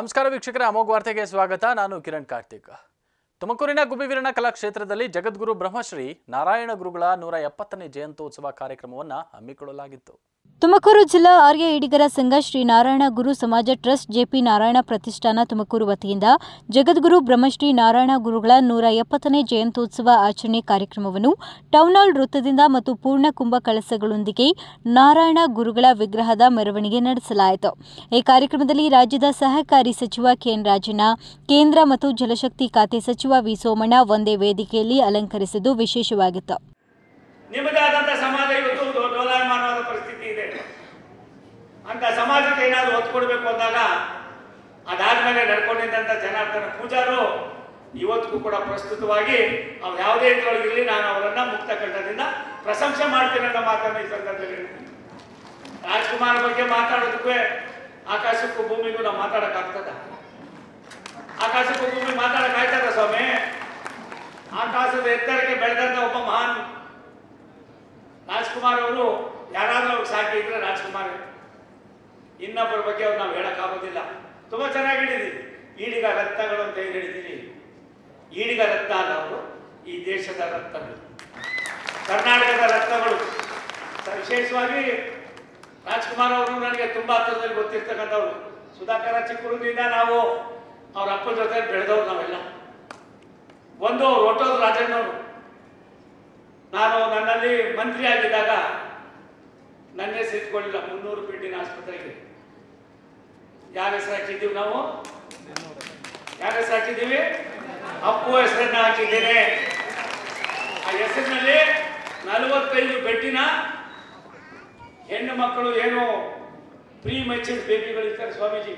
ನಮಸ್ಕಾರ ವೀಕ್ಷಕರ ಅಮೋಘ ವಾರ್ತೆಗೆ ಸ್ವಾಗತ ನಾನು ಕಿರಣ್ ಕಾರ್ತಿಕ್ ತುಮಕೂರಿನ ಗುಬ್ಬಿವೀರಣ್ಣ ಕಲಾಕ್ಷೇತ್ರದಲ್ಲಿ ಜಗದ್ಗುರು ಬ್ರಹ್ಮಶ್ರೀ ನಾರಾಯಣ ಗುರುಗಳ ನೂರ ಎಪ್ಪತ್ತನೇ ಜಯಂತ್ಯೋತ್ಸವ ಕಾರ್ಯಕ್ರಮವನ್ನು ಹಮ್ಮಿಕೊಳ್ಳಲಾಗಿತ್ತು ತುಮಕೂರು ಜಿಲ್ಲಾ ಆರ್ಯ ಈಡಿಗರ ಸಂಘ ಶ್ರೀ ನಾರಾಯಣ ಗುರು ಸಮಾಜ ಟ್ರಸ್ಟ್ ಜೆಪಿ ನಾರಾಯಣ ಪ್ರತಿಷ್ಠಾನ ತುಮಕೂರು ವತಿಯಿಂದ ಜಗದ್ಗುರು ಬ್ರಹ್ಮಶ್ರೀ ನಾರಾಯಣ ಗುರುಗಳ ನೂರ ಎಪ್ಪತ್ತನೇ ಜಯಂತ್ಯೋತ್ಸವ ಆಚರಣೆ ಕಾರ್ಯಕ್ರಮವನ್ನು ಟೌನ್ ಹಾಲ್ ವೃತ್ತದಿಂದ ಮತ್ತು ಪೂರ್ಣ ಕುಂಭ ಕಳಸಗಳೊಂದಿಗೆ ನಾರಾಯಣ ಗುರುಗಳ ವಿಗ್ರಹದ ಮೆರವಣಿಗೆ ನಡೆಸಲಾಯಿತು ಈ ಕಾರ್ಯಕ್ರಮದಲ್ಲಿ ರಾಜ್ಯದ ಸಹಕಾರಿ ಸಚಿವ ಕೆಎನ್ ರಾಜಣ್ಣ ಕೇಂದ್ರ ಮತ್ತು ಜಲಶಕ್ತಿ ಖಾತೆ ಸಚಿವ ವಿ ಸೋಮಣ್ಣ ಒಂದೇ ವೇದಿಕೆಯಲ್ಲಿ ಅಲಂಕರಿಸಿದ್ದು ವಿಶೇಷವಾಗಿತ್ತು ನಿಮ್ಮದೇ ಆದಂಥ ಸಮಾಜ ಇವತ್ತು ದೊ- ಡೋಲಾಯಮಾನವಾದ ಪರಿಸ್ಥಿತಿ ಇದೆ ಅಂತ ಸಮಾಜಕ್ಕೆ ಏನಾದರೂ ಒತ್ತು ಕೊಡಬೇಕು ಅಂದಾಗ ಅದಾದ್ಮೇಲೆ ನಡ್ಕೊಂಡಿದ್ದಂಥ ಜನಾರ್ದನ ಪೂಜಾರು ಇವತ್ತಿಗೂ ಕೂಡ ಪ್ರಸ್ತುತವಾಗಿ ಅವ್ರು ಯಾವುದೇ ಇದ್ರೊಳಗಿರಲಿ ನಾನು ಅವರನ್ನ ಮುಕ್ತ ಕಂಠದಿಂದ ಪ್ರಶಂಸೆ ಮಾಡ್ತೀನಿ ಅನ್ನೋ ಮಾತನ್ನು ಈ ಸಂದರ್ಭದಲ್ಲಿ ಹೇಳ್ತೀನಿ ರಾಜ್ಕುಮಾರ್ ಬಗ್ಗೆ ಮಾತಾಡೋದಕ್ಕೆ ಆಕಾಶಕ್ಕೂ ಭೂಮಿಗೂ ನಾವು ಮಾತಾಡೋಕ್ಕಾಗ್ತದ ಆಕಾಶಕ್ಕೂ ಭೂಮಿ ಮಾತಾಡೋಕ್ಕಾಗ್ತದ ಸ್ವಾಮಿ ಆಕಾಶದ ಎತ್ತರಕ್ಕೆ ಬೆಳೆದಂಥ ಒಬ್ಬ ಮಹಾನ್ ರಾಜ್ಕುಮಾರ್ ಅವರು ಯಾರಾದ್ರೂ ಅವ್ರಿಗೆ ಸಾಕಿ ಇದ್ರೆ ರಾಜ್ಕುಮಾರ್ ಇನ್ನೊಬ್ಬರ ಬಗ್ಗೆ ಅವ್ರು ನಾವು ಹೇಳಕ್ಕಾಗೋದಿಲ್ಲ ತುಂಬಾ ಚೆನ್ನಾಗಿ ಹೇಳಿದೀವಿ ಈಡಿಗ ರತ್ನಗಳು ಅಂತ ಏನು ಹೇಳಿದೀನಿ ಈಡಿಗ ರತ್ನ ಅಲ್ಲ ಅವರು ಈ ದೇಶದ ರತ್ನಗಳು ಕರ್ನಾಟಕದ ರತ್ನಗಳು ಸ- ವಿಶೇಷವಾಗಿ ರಾಜ್ಕುಮಾರ್ ಅವರು ನನಗೆ ತುಂಬಾ ಹತ್ತಿರದಲ್ಲಿ ಗೊತ್ತಿರ್ತಕ್ಕಂಥವ್ರು ಸುಧಾಕರ ಚಿಕ್ಕುಳಿಂದ ನಾವು ಅವ್ರ ಅಪ್ಪನ ಜೊತೆ ಬೆಳೆದವ್ರು ನಾವೆಲ್ಲ ಒಂದು ಅವ್ರು ಹೊಟ್ಟೋದು ರಾಜಣ್ಣವರು ನಾನು ನನ್ನಲ್ಲಿ ಮಂತ್ರಿ ಆಗಿದ್ದಾಗ ನನ್ನ ಹೆಸರು ಇಟ್ಕೊಳ್ಳಿಲ್ಲ ಮುನ್ನೂರು ಬೆಡ್ಡಿನ ಆಸ್ಪತ್ರೆಗೆ ಯಾರ ಹೆಸರು ಹಾಕಿದ್ದೀವಿ ನಾವು ಯಾರ ಹೆಸರು ಹಾಕಿದ್ದೀವಿ ಅಪ್ಪು ಹೆಸರನ್ನ ಹಾಕಿದ್ದೇನೆ ಆ ಹೆಸರಿನಲ್ಲಿ ನಲವತ್ತೈದು ಬೆಡ್ಡಿನ ಹೆಣ್ಣು ಮಕ್ಕಳು ಏನು ಪ್ರೀ ಮೆಚೂರ್ ಬೇಬಿಗಳಿರ್ತಾರೆ ಸ್ವಾಮೀಜಿ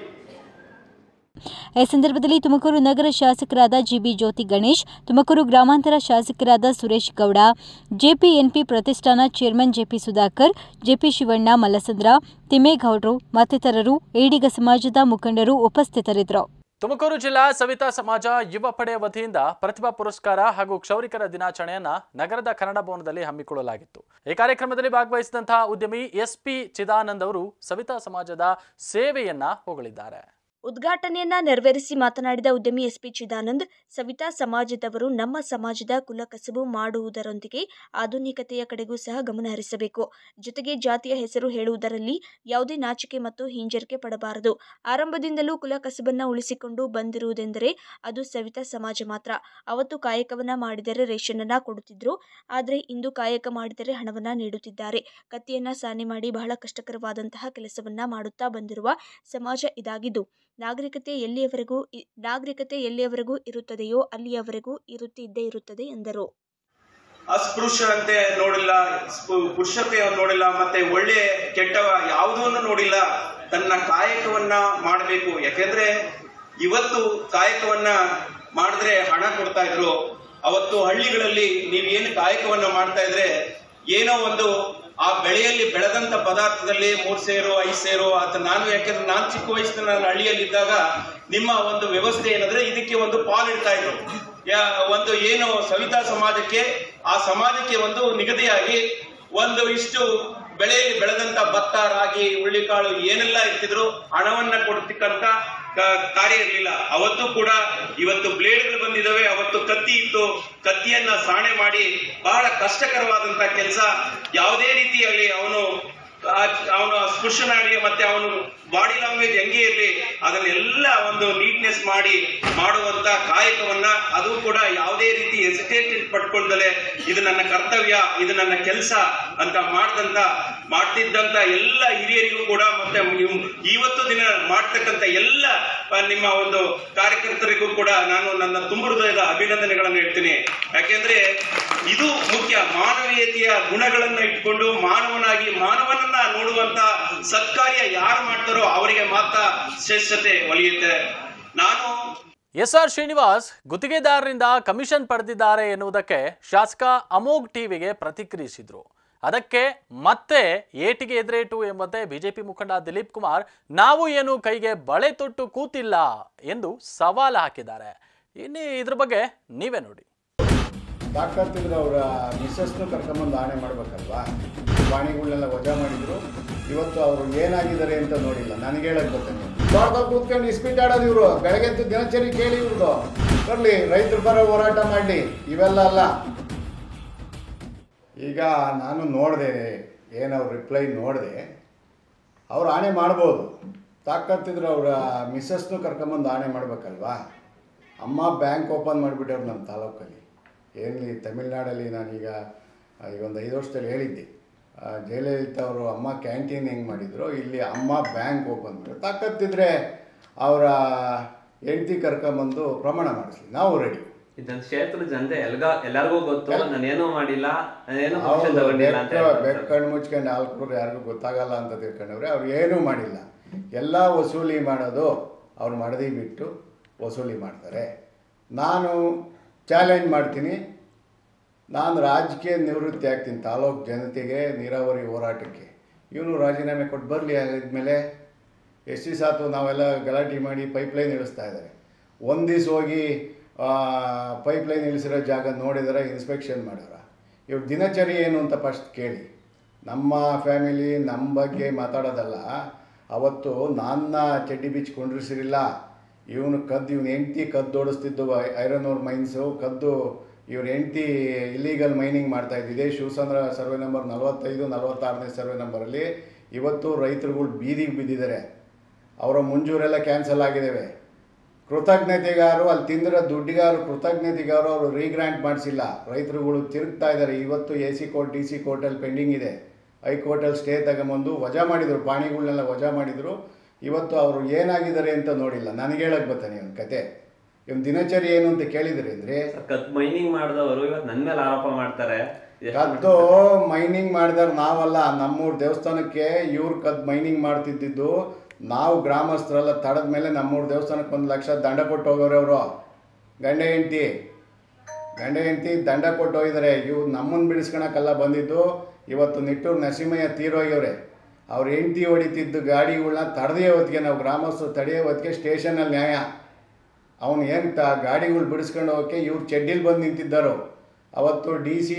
ಈ ಸಂದರ್ಭದಲ್ಲಿ ತುಮಕೂರು ನಗರ ಶಾಸಕರಾದ ಜಿಬಿ ಜ್ಯೋತಿ ಗಣೇಶ್ ತುಮಕೂರು ಗ್ರಾಮಾಂತರ ಶಾಸಕರಾದ ಸುರೇಶ್ ಗೌಡ ಜೆಪಿಎನ್ಪಿ ಪ್ರತಿಷ್ಠಾನ chairman JP Sudhakar JP Shivanna Mallasandra ತಿಮ್ಮೇಗೌಡರು ಮತ್ತಿತರರು ಈಡಿಗ ಸಮಾಜದ ಮುಖಂಡರು ಉಪಸ್ಥಿತರಿದ್ದರು ತುಮಕೂರು ಜಿಲ್ಲಾ ಸವಿತಾ ಸಮಾಜ ಯುವ ಪಡೆ ವತಿಯಿಂದ ಪ್ರತಿಭಾ ಪುರಸ್ಕಾರ ಹಾಗೂ ಕ್ಷೌರಿಕರ ದಿನಾಚರಣೆಯನ್ನ ನಗರದ ಕನ್ನಡ ಭವನದಲ್ಲಿ ಹಮ್ಮಿಕೊಳ್ಳಲಾಗಿತ್ತು ಈ ಕಾರ್ಯಕ್ರಮದಲ್ಲಿ ಭಾಗವಹಿಸಿದಂತಹ ಉದ್ಯಮಿ ಎಸ್ ಪಿ ಚಿದಾನಂದ್ ಅವರು ಸವಿತಾ ಸಮಾಜದ ಸೇವೆಯನ್ನ ಹೊಗಳಿದ್ದಾರೆ ಉದ್ಘಾಟನೆಯನ್ನ ನೆರವೇರಿಸಿ ಮಾತನಾಡಿದ ಉದ್ಯಮಿ ಎಸ್ಪಿ ಚಿದಾನಂದ್ ಸವಿತಾ ಸಮಾಜದವರು ನಮ್ಮ ಸಮಾಜದ ಕುಲಕಸಬು ಮಾಡುವುದರೊಂದಿಗೆ ಆಧುನಿಕತೆಯ ಕಡೆಗೂ ಸಹ ಗಮನ ಹರಿಸಬೇಕು ಜೊತೆಗೆ ಜಾತಿಯ ಹೆಸರು ಹೇಳುವುದರಲ್ಲಿ ಯಾವುದೇ ನಾಚಿಕೆ ಮತ್ತು ಹಿಂಜರಿಕೆ ಪಡಬಾರದು ಆರಂಭದಿಂದಲೂ ಕುಲಕಸಬನ್ನ ಉಳಿಸಿಕೊಂಡು ಬಂದಿರುವುದೆಂದರೆ ಅದು ಸವಿತಾ ಸಮಾಜ ಮಾತ್ರ ಅವತ್ತು ಕಾಯಕವನ್ನ ಮಾಡಿದರೆ ರೇಷನ್ನನ್ನ ಕೊಡುತ್ತಿದ್ರು ಆದರೆ ಇಂದು ಕಾಯಕ ಮಾಡಿದರೆ ಹಣವನ್ನ ನೀಡುತ್ತಿದ್ದಾರೆ ಕತ್ತಿಯನ್ನ ಸಾನೆ ಮಾಡಿ ಬಹಳ ಕಷ್ಟಕರವಾದಂತಹ ಕೆಲಸವನ್ನ ಮಾಡುತ್ತಾ ಬಂದಿರುವ ಸಮಾಜ ಇದಾಗಿದ್ದು ನಾಗರಿಕತೆ ಎಲ್ಲಿಯವರೆಗೂ ಇ- ನಾಗರಿಕತೆ ಎಲ್ಲಿಯವರೆಗೂ ಇರುತ್ತದೆಯೋ ಅಲ್ಲಿಯವರೆಗೂ ಇರುತ್ತಿದ್ದೇ ಇರುತ್ತದೆ ಎಂದರು ಅಸ್ಪೃಶ್ಯತೆ ನೋಡಿಲ್ಲ ಸ್ಪು- ಪುರುಷತೆಯನ್ನು ನೋಡಿಲ್ಲ ಮತ್ತೆ ಒಳ್ಳೆ ಕೆಟ್ಟವ ಯಾವುದನ್ನು ನೋಡಿಲ್ಲ ತನ್ನ ಕಾಯಕವನ್ನ ಮಾಡಬೇಕು ಯಾಕೆಂದ್ರೆ ಇವತ್ತು ಕಾಯಕವನ್ನ ಮಾಡಿದ್ರೆ ಹಣ ಕೊಡ್ತಾ ಇದ್ರು ಅವತ್ತು ಹಳ್ಳಿಗಳಲ್ಲಿ ನೀವೇನು ಕಾಯಕವನ್ನ ಮಾಡ್ತಾ ಇದ್ರೆ ಏನೋ ಒಂದು ಆ ಬೆಳೆಯಲ್ಲಿ ಬೆಳೆದಂತ ಪದಾರ್ಥದಲ್ಲಿ ಮೂರ್ ಸೇರು ಐದು ಸೇರು ಅಥವಾ ನಾನು ಯಾಕೆಂದ್ರೆ ನಾನು ಚಿಕ್ಕ ವಯಸ್ಸಿನ ನಾನು ಹಳ್ಳಿಯಲ್ಲಿದ್ದಾಗ ನಿಮ್ಮ ಒಂದು ವ್ಯವಸ್ಥೆ ಏನಂದ್ರೆ ಇದಕ್ಕೆ ಒಂದು ಪಾಲ್ ಇಡ್ತಾ ಇದ್ರು ಯಾ- ಒಂದು ಏನು ಸವಿತಾ ಸಮಾಜಕ್ಕೆ ಆ ಸಮಾಜಕ್ಕೆ ಒಂದು ನಿಗದಿಯಾಗಿ ಒಂದು ಇಷ್ಟು ಬೆಳೆಯಲ್ಲಿ ಬೆಳೆದಂತ ಭತ್ತ ರಾಗಿ ಹುಳ್ಳಿಕಾಳು ಏನೆಲ್ಲ ಇರ್ತಿದ್ರು ಹಣವನ್ನ ಕೊಡ್ತಕ್ಕಂತ ಕ- ಕಾರ್ಯ ಇರಲಿಲ್ಲ ಅವತ್ತು ಕೂಡ ಇವತ್ತು ಬ್ಲೇಡ್ಗಳು ಬಂದಿದಾವೆ ಅವತ್ತು ಕತ್ತಿ ಇತ್ತು ಕತ್ತಿಯನ್ನ ಸಾಣೆ ಮಾಡಿ ಬಹಳ ಕಷ್ಟಕರವಾದಂತ ಕೆಲಸ ಯಾವುದೇ ರೀತಿಯಲ್ಲಿ ಅವನು ಅವನು ಸ್ಪೃಶನಾಗಲಿ ಮತ್ತೆ ಅವನು ಬಾಡಿ ಲ್ಯಾಂಗ್ವೇಜ್ ಹೆಂಗೆ ಇರಲಿ ಅದನ್ನೆಲ್ಲ ಒಂದು ನೀಟ್ನೆಸ್ ಮಾಡಿ ಮಾಡುವಂತ ಕಾಯಕವನ್ನ ಅದು ಕೂಡ ಯಾವುದೇ ರೀತಿ ಹೆಸಿಟೇಟ್ ಪಟ್ಕೊಳ್ದಲೆ ಇದು ನನ್ನ ಕರ್ತವ್ಯ ಇದು ನನ್ನ ಕೆಲಸ ಅಂತ ಮಾಡ್ದಂತ ಮಾಡ್ತಿದ್ದಂತ ಎಲ್ಲ ಹಿರಿಯರಿಗೂ ಕೂಡ ಮತ್ತೆ ಇವ್- ಇವತ್ತು ದಿನ ಮಾಡ್ತಕ್ಕಂತ ಎಲ್ಲ ಆ, ನಿಮ್ಮ ಒಂದು ಕಾರ್ಯಕರ್ತರಿಗೂ ಕೂಡ ನಾನು ನನ್ನ ತುಂಬ ಹೃದಯದ ಅಭಿನಂದನೆಗಳನ್ನು ಹೇಳ್ತೀನಿ ಯಾಕೆಂದ್ರೆ ಇದು ಮುಖ್ಯ ಮಾನವೀಯತೆಯ ಗುಣಗಳನ್ನ ಇಟ್ಕೊಂಡು ಮಾನವನಾಗಿ ಮಾನವನನ್ನ ನೋಡುವಂತ ಸತ್ಕಾರ್ಯ ಯಾರು ಮಾಡ್ತಾರೋ ಅವರಿಗೆ ಮಾತ್ರ ಶ್ರೇಷ್ಠತೆ ಒಲಿಯುತ್ತೆ ನಾನು ಎಸ್ ಆರ್ ಶ್ರೀನಿವಾಸ್ ಗುತ್ತಿಗೆದಾರರಿಂದ ಕಮಿಷನ್ ಪಡೆದಿದ್ದಾರೆ ಎನ್ನುವುದಕ್ಕೆ ಶಾಸಕ ಅಮೋಘ್ ಟಿವಿಗೆ ಪ್ರತಿಕ್ರಿಯಿಸಿದ್ರು ಅದಕ್ಕೆ ಮತ್ತೆ ಏಟಿಗೆ ಎದುರೇಟು ಎಂಬಂತೆ ಬಿಜೆಪಿ ಮುಖಂಡ ದಿಲೀಪ್ ಕುಮಾರ್ ನಾವು ಏನು ಕೈಗೆ ಬಳೆ ತೊಟ್ಟು ಕೂತಿಲ್ಲ ಎಂದು ಸವಾಲು ಹಾಕಿದ್ದಾರೆ ಇನ್ನು ಇದ್ರ ಬಗ್ಗೆ ನೀವೇ ನೋಡಿ ತಾಕತ್ತಿದ್ರೆ ಅವರ ಮಿಸ್ಸಸ್ನು ಕರ್ಕೊಂಬಂದು ಆಣೆ ಮಾಡಬೇಕಲ್ವಾ ಬಾಣಿಗಳನ್ನೆಲ್ಲ ವಜಾ ಮಾಡಿದ್ರು ಇವತ್ತು ಅವರು ಏನಾಗಿದ್ದಾರೆ ಅಂತ ನೋಡಿಲ್ಲ ನನಗೆ ಹೇಳಕ್ ಬರ್ತೇನೆ ತೋಟದಲ್ಲಿ ಕೂತ್ಕೊಂಡು ಇಸ್ಪೀಟ್ ಆಡೋದು ಇವರು ಬೆಳಗ್ಗೆ ಎದ್ದು ದಿನಚರಿ ಕೇಳಿ ಇವ್ರದ್ದು ಬರಲಿ ರೈತರ ಪರ ಹೋರಾಟ ಮಾಡಲಿ ಇವೆಲ್ಲ ಅಲ್ಲ ಈಗ ನಾನು ನೋಡಿದೆ ಏನವ್ರ ರಿಪ್ಲೈ ನೋಡಿದೆ ಅವ್ರು ಆಣೆ ಮಾಡ್ಬೋದು ತಾಕತ್ತಿದ್ರೆ ಅವರ ಮಿಸ್ಸಸ್ನು ಕರ್ಕೊಂಬಂದು ಆಣೆ ಮಾಡಬೇಕಲ್ವಾ ಅಮ್ಮ ಬ್ಯಾಂಕ್ ಓಪನ್ ಮಾಡಿಬಿಟ್ಟವ್ರು ನಮ್ಮ ತಾಲೂಕಲ್ಲಿ ಏನಲ್ಲಿ ತಮಿಳ್ನಾಡಲ್ಲಿ ನಾನೀಗ ಆ, ಈಗ ಒಂದು ಐದು ವರ್ಷದಲ್ಲಿ ಹೇಳಿದ್ದೆ ಆ, ಜಯಲಲಿತಾ ಅವರು ಅಮ್ಮ ಕ್ಯಾಂಟೀನ್ ಹೆಂಗೆ ಮಾಡಿದ್ರು ಇಲ್ಲಿ ಅಮ್ಮ ಬ್ಯಾಂಕ್ ಓಪನ್ ಮಾಡಿದ್ರು ತಾಕತ್ತಿದ್ರೆ ಅವರ ಹೆಂಡತಿ ಕರ್ಕೊಂಬಂದು ಪ್ರಮಾಣ ಮಾಡಿಸ್ಲಿ ನಾವು ರೆಡಿ ಇದನ್ನ ಕ್ಷೇತ್ರದ ಜನತೆ ಎಲ್ಗ ಎಲ್ಲರಿಗೂ ಗೊತ್ತು ನಾನೇನೂ ಮಾಡಿಲ್ಲ ನಾನೇನು ಫಂಕ್ಷನ್ ಹೌದು ತಗೊಂಡಿಲ್ಲ ಅಂತ ಬೆಕ್ಕ ಹೇಳ್ತಾರೆ ಬೆಕ್ಕ ಸರ್. ಕಣ್ಣು ಮುಚ್ಕೊಂಡು ಹಾಲು ಕುಡಿದ್ರೆ ಯಾರಿಗೂ ಗೊತ್ತಾಗಲ್ಲ ಅಂತ ತಿಳ್ಕೊಂಡವ್ರೆ ಅವ್ರು ಏನೂ ಮಾಡಿಲ್ಲ ಎಲ್ಲ ವಸೂಲಿ ಮಾಡೋದು ಅವ್ರು ಮಡದಿ ಬಿಟ್ಟು ವಸೂಲಿ ಮಾಡ್ತಾರೆ ನಾನು ಚಾಲೆಂಜ್ ಮಾಡ್ತೀನಿ ನಾನು ರಾಜಕೀಯ ನಿವೃತ್ತಿ ಆಗ್ತೀನಿ ತಾಲೂಕು ಜನತೆಗೆ ನೀರಾವರಿ ಹೋರಾಟಕ್ಕೆ ಇವನು ರಾಜೀನಾಮೆ ಕೊಟ್ಟು ಬರಲಿ ಆದ್ಮೇಲೆ ಎಸ್ ಸಿ ಸಾತು ನಾವೆಲ್ಲ ಗಲಾಟೆ ಮಾಡಿ ಪೈಪ್ಲೈನ್ ಇಳಿಸ್ತಾ ಇದ್ದಾರೆ ಒಂದು ದಿವ್ಸ ಹೋಗಿ ಪೈಪ್ಲೈನ್ ಇಳಿಸಿರೋ ಜಾಗ ನೋಡಿದರೆ ಇನ್ಸ್ಪೆಕ್ಷನ್ ಮಾಡ್ಯಾರ ಇವ್ರ ದಿನಚರಿ ಏನು ಅಂತ ಫಸ್ಟ್ ಕೇಳಿ ನಮ್ಮ ಫ್ಯಾಮಿಲಿ ನಮ್ಮ ಬಗ್ಗೆ ಮಾತಾಡೋದಲ್ಲ ಅವತ್ತು ನನ್ನ ಚಡ್ಡಿ ಬಿಚ್ಚಿ ಕೊಂಡಿರಿಸಿರಿಲ್ಲ ಇವನು ಕದ್ದು ಇವನು ಹೆಂಡ್ತಿ ಕದ್ದು ಓಡಿಸ್ತಿದ್ದು ಐರನ್ ಓರ್ ಮೈನ್ಸು ಕದ್ದು ಇವ್ರ ಹೆಂಡ್ತಿ ಇಲ್ಲೀಗಲ್ ಮೈನಿಂಗ್ ಮಾಡ್ತಾ ಇದ್ದು ಇದೇ ಶಿವಸಂದ್ರ ಸರ್ವೆ ನಂಬರ್ ನಲವತ್ತೈದು ನಲವತ್ತಾರನೇ ಸರ್ವೆ ನಂಬರಲ್ಲಿ ಇವತ್ತು ರೈತರುಗಳು ಬೀದಿಗೆ ಬಿದ್ದಿದ್ದಾರೆ ಅವರ ಮುಂಜೂರೆಲ್ಲ ಕ್ಯಾನ್ಸಲ್ ಆಗಿದ್ದಾವೆ ಕೃತಜ್ಞತೆಗಾರು ಅಲ್ಲಿ ತಿಂದಿರೋ ದುಡ್ಡಿಗಾರು ಕೃತಜ್ಞತೆಗಾರು ಅವರು ರೀಗ್ರಾಂಟ್ ಮಾಡಿಸಿಲ್ಲ ರೈತರುಗಳು ತಿರುಗ್ತಾ ಇದ್ದಾರೆ ಇವತ್ತು A C court D C ಕೋರ್ಟಲ್ಲಿ ಪೆಂಡಿಂಗ್ ಇದೆ ಹೈಕೋರ್ಟಲ್ಲಿ ಸ್ಟೇ ತಗೊಂಬಂದು ವಜಾ ಮಾಡಿದರು ಪಾಣಿಗಳನ್ನೆಲ್ಲ ವಜಾ ಮಾಡಿದರು ಇವತ್ತು ಅವರು ಏನಾಗಿದ್ದಾರೆ ಅಂತ ನೋಡಿಲ್ಲ ನನಗೆ ಹೇಳಕ್ಕೆ ಬರ್ತಾನೆ ಇವನ್ ಕತೆ ಇವನ್ ದಿನಚರಿ ಏನು ಅಂತ ಕೇಳಿದ್ರಿ ಅಂದರೆ ಸರ್, ಕತ್ ಮೈನಿಂಗ್ ಮಾಡಿದವರು ಇವತ್ತು ನನ್ನ ಮೇಲೆ ಆರೋಪ ಮಾಡ್ತಾರೆ ಎಷ್ಟು ಕದ್ದು ಮೈನಿಂಗ್ ಮಾಡಿದಾರೆ ನಾವಲ್ಲ ನಮ್ಮೂರು ದೇವಸ್ಥಾನಕ್ಕೆ ಇವ್ರು ಕದ್ದು ಮೈನಿಂಗ್ ಮಾಡ್ತಿದ್ದಿದ್ದು ನಾವು ಗ್ರಾಮಸ್ಥರೆಲ್ಲ ತಡದ ಮೇಲೆ ನಮ್ಮೂರು ದೇವಸ್ಥಾನಕ್ಕೆ ಒಂದು ಲಕ್ಷ ದಂಡ ಕೊಟ್ಟು ಹೋಗೋರೆ ಅವರು ಗಂಡ ಹೆಂಡ್ತಿ ಗಂಡ ಹೆಂಡ್ತಿ ದಂಡ ಕೊಟ್ಟು ಹೋಗಿದ್ದಾರೆ ಇವ್ರು ನಮ್ಮನ್ನು ಬಿಡಿಸ್ಕೊಳಕ್ಕೆಲ್ಲ ಬಂದಿದ್ದು ಇವತ್ತು ನಿಟ್ಟೂರು ನರಸಿಂಹಯ್ಯ ತೀರೋಗ್ಯವ್ರೆ ಅವ್ರ ಹೆಂಡ್ತಿ ಹೊಡಿತಿದ್ದು ಗಾಡಿಗಳನ್ನ ತಡೆದೇ ಹೊತ್ತಿಗೆ ನಾವು ಗ್ರಾಮಸ್ಥರು ತಡೆಯೋ ಹೊತ್ತಿಗೆ ಸ್ಟೇಷನಲ್ಲಿ ನ್ಯಾಯ ಅವನು ಏನು ತ ಗಾಡಿಗಳು ಬಿಡಿಸ್ಕೊಂಡು ಹೋಗೋಕ್ಕೆ ಇವ್ರು ಚೆಡ್ಡಿಲಿ ಬಂದು ನಿಂತಿದ್ದರು ಅವತ್ತು ಡಿ ಸಿ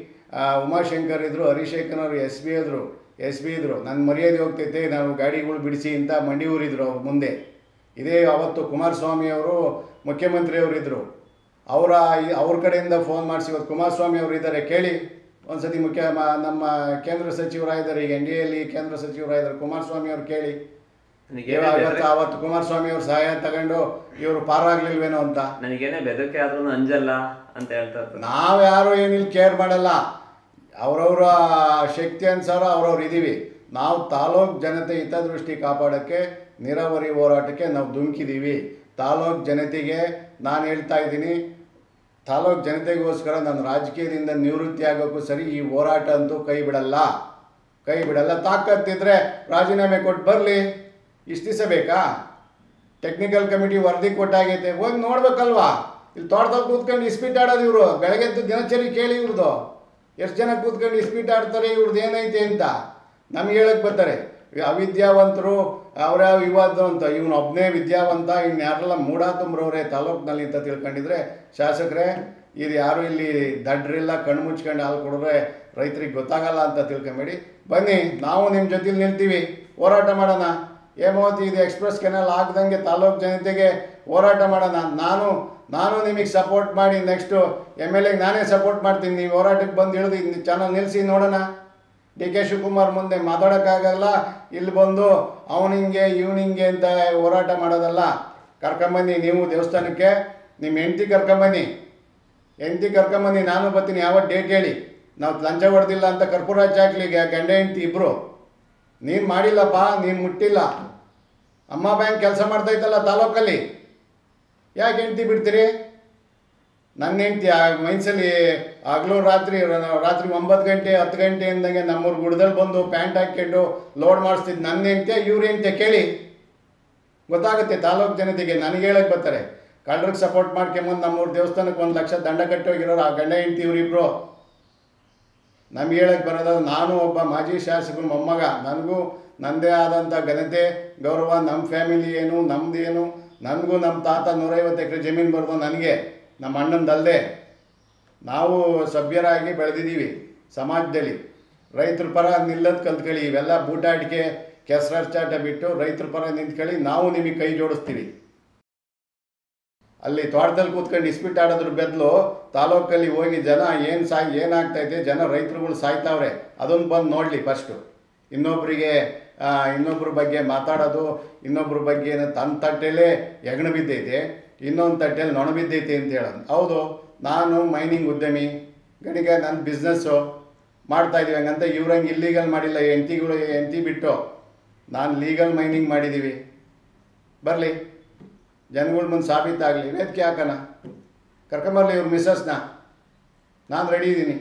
ಉಮಾಶಂಕರ್ ಇದ್ದರು ಹರಿಶೇಖರ್ ಅವರು ಎಸ್ ಬಿ ಇದ್ರು ಎಸ್ ಬಿ ಇದ್ರು ನನ್ನ ಮರ್ಯಾದೆ ಹೋಗ್ತೈತೆ ನಾವು ಗಾಡಿಗಳು ಬಿಡಿಸಿ ಅಂತ ಮಂಡಿ ಊರಿದ್ರು ಅವ್ರ ಮುಂದೆ ಇದೇ ಅವತ್ತು ಕುಮಾರಸ್ವಾಮಿ ಅವರು ಮುಖ್ಯಮಂತ್ರಿಯವರಿದ್ದರು ಅವರ ಅವ್ರ ಕಡೆಯಿಂದ ಫೋನ್ ಮಾಡಿಸಿ ಇವತ್ತು ಕುಮಾರಸ್ವಾಮಿ ಅವರು ಇದ್ದಾರೆ ಕೇಳಿ ಒಂದ್ಸತಿ ಮುಖ್ಯ ಮ- ನಮ್ಮ ಕೇಂದ್ರ ಸಚಿವರಾಗಿದ್ದಾರೆ ಈಗ ಎನ್ ಡಿ ಎಲ್ಲಿ ಕೇಂದ್ರ ಸಚಿವರಾಗಿದ್ದಾರೆ ಕುಮಾರಸ್ವಾಮಿ ಅವ್ರು ಕೇಳಿ ನನಗೇನೇ ಇವತ್ತು ಬೆದರಿಕೆ ಅವತ್ತು ಕುಮಾರಸ್ವಾಮಿ ಅವ್ರ ಸಹಾಯ ತಗೊಂಡು ಇವರು ಪಾರಾಗ್ಲಿಲ್ವೇನೋ ಅಂತ ನನಗೇನೇ ಬೆದರಿಕೆ ಆದ್ರೂ ಅಂಜಲ್ಲ ಅಂತ ಹೇಳ್ತಾ ಇರ್ತಾರೆ ನಾವ್ಯಾರು ಏನಿಲ್ಲ ಕೇರ್ ಮಾಡಲ್ಲ ಅವರವರ ಶಕ್ತಿ ಅನುಸಾರ ಅವ್ರವ್ರು ಇದ್ದೀವಿ ನಾವು ತಾಲೂಕ್ ಜನತೆ ಹಿತದೃಷ್ಟಿ ಕಾಪಾಡೋಕ್ಕೆ ನೀರಾವರಿ ಹೋರಾಟಕ್ಕೆ ನಾವು ಧುಮುಕಿದ್ದೀವಿ ತಾಲೂಕ್ ಜನತೆಗೆ ನಾನು ಹೇಳ್ತಾ ಇದ್ದೀನಿ ತಾಲೂಕ್ ಜನತೆಗೋಸ್ಕರ ನಾನು ರಾಜಕೀಯದಿಂದ ನಿವೃತ್ತಿ ಆಗೋಕ್ಕೂ ಸರಿ ಈ ಹೋರಾಟ ಅಂತೂ ಕೈ ಬಿಡಲ್ಲ ಕೈ ಬಿಡಲ್ಲ ತಾಕತ್ತಿದ್ರೆ ರಾಜೀನಾಮೆ ಕೊಟ್ಟು ಬರಲಿ ಇಷ್ಟು ದಿವಸ ಬೇಕಾ ಟೆಕ್ನಿಕಲ್ ಕಮಿಟಿ ವರದಿ ಕೊಟ್ಟಾಗೈತೆ ಹೋಗಿ ನೋಡ್ಬೇಕಲ್ವಾ ಇಲ್ಲಿ ತೋಟದಲ್ಲಿ ಕೂತ್ಕೊಂಡು ಇಸ್ಪೀಟ್ ಆಡೋದು ಇವರು ಬೆಳಗ್ಗೆದ್ದು ದಿನಚರಿ ಕೇಳಿ ಇವ್ರದ್ದು ಎಷ್ಟು ಜನ ಕೂತ್ಕೊಂಡು ಇಸ್ಪೀಟ್ ಆಡ್ತಾರೆ ಇವ್ರದ್ದು ಏನೈತೆ ಅಂತ ನಮ್ಗೆ ಹೇಳಕ್ ಬರ್ತಾರೆ ಈ ಅವಿದ್ಯಾವಂತರು ಅವ್ರ್ಯಾವ ಇವಾದ್ರು ಅಂತ ಇವನು ಒಬ್ಬನೇ ವಿದ್ಯಾವಂತ ಇನ್ನು ಯಾರೆಲ್ಲ ಮೂಡ ತುಂಬ್ರವ್ರೆ ತಾಲೂಕ್ನಲ್ಲಿ ಅಂತ ತಿಳ್ಕೊಂಡಿದ್ರೆ ಶಾಸಕರೇ ಇದು ಯಾರು ಇಲ್ಲಿ ದಡ್ರಿಲ್ಲ ಕಣ್ಣು ಮುಚ್ಕೊಂಡು ಹಾಲು ಕೊಡಿದ್ರೆ ರೈತರಿಗೆ ಗೊತ್ತಾಗಲ್ಲ ಅಂತ ತಿಳ್ಕೊಂಬೇಡಿ ಬನ್ನಿ ನಾವು ನಿಮ್ಮ ಜೊತೆಲಿ ನಿಲ್ತೀವಿ ಹೋರಾಟ ಮಾಡೋಣ ಹೇಮಾವತಿ ಇದು ಎಕ್ಸ್ಪ್ರೆಸ್ ಕೆನಲ್ ಆಗದಂಗೆ ತಾಲೂಕು ಜನತೆಗೆ ಹೋರಾಟ ಮಾಡೋಣ ನಾನು ನಾನು ನಿಮಗೆ ಸಪೋರ್ಟ್ ಮಾಡಿ ನೆಕ್ಸ್ಟು ಎಮ್ ಎಲ್ ಎಗೆ ನಾನೇ ಸಪೋರ್ಟ್ ಮಾಡ್ತೀನಿ ನೀವು ಹೋರಾಟಕ್ಕೆ ಬಂದು ಇಳಿದು ಚಾನಲ್ ನಿಲ್ಲಿಸಿ ನೋಡೋಣ ಡಿ ಕೆ ಶಿವಕುಮಾರ್ ಮುಂದೆ ಮಾತಾಡೋಕ್ಕಾಗಲ್ಲ ಇಲ್ಲಿ ಬಂದು ಅವನಿಂಗೆ ಇವನಿಂಗೆ ಅಂತ ಹೋರಾಟ ಮಾಡೋದಲ್ಲ ಕರ್ಕೊಂಬನ್ನಿ ನೀವು ದೇವಸ್ಥಾನಕ್ಕೆ ನಿಮ್ಮ ಹೆಂಡ್ತಿ ಕರ್ಕೊಂಬನ್ನಿ ಹೆಂಡ್ತಿ ಕರ್ಕೊಂಬನ್ನಿ ನಾನು ಬರ್ತೀನಿ ಯಾವತ್ತು ಡೇಟ್ ಹೇಳಿ ನಾವು ಲಂಚ ಹೊಡೆದಿಲ್ಲ ಅಂತ ಕರ್ಪೂರ ಹಾಕ್ಲಿ ಗಂಡ ಹೆಂಡ್ತಿ ಇಬ್ಬರು ನೀನು ಮಾಡಿಲ್ಲಪ್ಪ ನೀನು ಮುಟ್ಟಿಲ್ಲ ಅಮ್ಮ ಬ್ಯಾಂಕ್ ಕೆಲಸ ಮಾಡ್ತೈತಲ್ಲ ತಾಲೂಕಲ್ಲಿ ಯಾಕೆ ಹೆಂಡ್ತಿ ಬಿಡ್ತೀರಿ ನನ್ನ ಹೆಂಡ್ತಿ ಆ ಮೈನ್ಸಲ್ಲಿ ಹಗಲು ರಾತ್ರಿ ರ- ರಾತ್ರಿ ಒಂಬತ್ತು ಗಂಟೆ ಹತ್ತು ಗಂಟೆ ಅಂದಂಗೆ ನಮ್ಮೂರು ಗುಡ್ದಲ್ಲಿ ಬಂದು ಪ್ಯಾಂಟ್ ಹಾಕ್ಕೊಂಡು ಲೋಡ್ ಮಾಡಿಸ್ತಿದ್ದು ನನ್ನ ಹೆಂಡ್ತಿಯ ಇವ್ರ ಹೆಂಡ್ತಿಯ ಕೇಳಿ ಗೊತ್ತಾಗುತ್ತೆ ತಾಲೂಕು ಜನತೆಗೆ ನನಗೆ ಹೇಳಕ್ಕೆ ಬರ್ತಾರೆ ಕಳ್ಳರಿಗೆ ಸಪೋರ್ಟ್ ಮಾಡ್ಕೊಂಬಂದು ನಮ್ಮೂರು ದೇವಸ್ಥಾನಕ್ಕೆ ಒಂದು ಲಕ್ಷ ದಂಡ ಕಟ್ಟೋಗಿರೋರು ಆ ಗಂಡ ಹೆಂಡ್ತಿ ಇವರಿಬ್ರು ನಮ್ಗೆ ಹೇಳಕ್ಕೆ ಬರೋದು ನಾನು ಒಬ್ಬ ಮಾಜಿ ಶಾಸಕರು ಮೊಮ್ಮಗ ನನಗೂ ನನ್ನದೇ ಆದಂಥ ಘನತೆ ಗೌರವ ನಮ್ಮ ಫ್ಯಾಮಿಲಿ ಏನು ನಮ್ಮದೇನು ನನಗೂ ನಮ್ಮ ತಾತ ನೂರೈವತ್ತು ಎಕರೆ ಜಮೀನು ಬರೋದು ನನಗೆ ನಮ್ಮ ಅಣ್ಣಂದಲ್ಲದೆ ನಾವು ಸಭ್ಯರಾಗಿ ಬೆಳೆದಿದ್ದೀವಿ ಸಮಾಜದಲ್ಲಿ ರೈತರ ಪರ ನಿಲ್ಲೋದು ಕಲ್ತ್ಕೊಳ್ಳಿ ಇವೆಲ್ಲ ಬೂಟಾಟಿಕೆ ಕೆಸರಚಾಟ ಬಿಟ್ಟು ರೈತರ ಪರ ನಿಂತ್ಕೊಳ್ಳಿ ನಾವು ನಿಮಗೆ ಕೈ ಜೋಡಿಸ್ತೀವಿ ಅಲ್ಲಿ ತೋಟದಲ್ಲಿ ಕೂತ್ಕೊಂಡು ಇಸ್ಪಿಟ್ ಆಡೋದ್ರ ಬದಲು ತಾಲೂಕಲ್ಲಿ ಹೋಗಿ ಜನ ಏನು ಸಾಯ್ ಏನಾಗ್ತೈತೆ ಜನ ರೈತರುಗಳು ಸಾಯ್ತಾವ್ರೆ ಅದನ್ನು ಬಂದು ನೋಡಲಿ ಫಸ್ಟು ಇನ್ನೊಬ್ಬರಿಗೆ ಇನ್ನೊಬ್ಬರ ಬಗ್ಗೆ ಮಾತಾಡೋದು ಇನ್ನೊಬ್ಬರ ಬಗ್ಗೆ ಏನು ತನ್ನ ತಟ್ಟೆಲೇ ಹೆಗಣ ಬಿದ್ದೈತೆ ಇನ್ನೊಂದು ತಟ್ಟೆಲಿ ನೊಣ ಬಿದ್ದೈತೆ ಅಂತ ಹೇಳೋದು ಹೌದು ನಾನು ಮೈನಿಂಗ್ ಉದ್ಯಮಿ ಗಣಿಗೆ ನನ್ನ ಬಿಸ್ನೆಸ್ಸು ಮಾಡ್ತಾ ಇದೀವಿ ಹಂಗಂತ ಇವ್ರಂಗೆ ಇಲ್ಲೀಗಲ್ ಮಾಡಿಲ್ಲ ಹೆಂಡ್ತಿಗಳು ಹೆಂಡ್ತಿ ಬಿಟ್ಟು ನಾನು ಲೀಗಲ್ ಮೈನಿಂಗ್ ಮಾಡಿದ್ದೀವಿ ಬರಲಿ ಜನಗಳ ಮುಂದೆ ಸಾಬೀತಾಗಲಿ ವೇದಿಕೆ ಹಾಕೋಣ ಕರ್ಕೊಂಬರ್ಲಿ ಇವ್ರ ಮಿಸ್ಸಸ್ನ ನಾನು ರೆಡಿ ಇದ್ದೀನಿ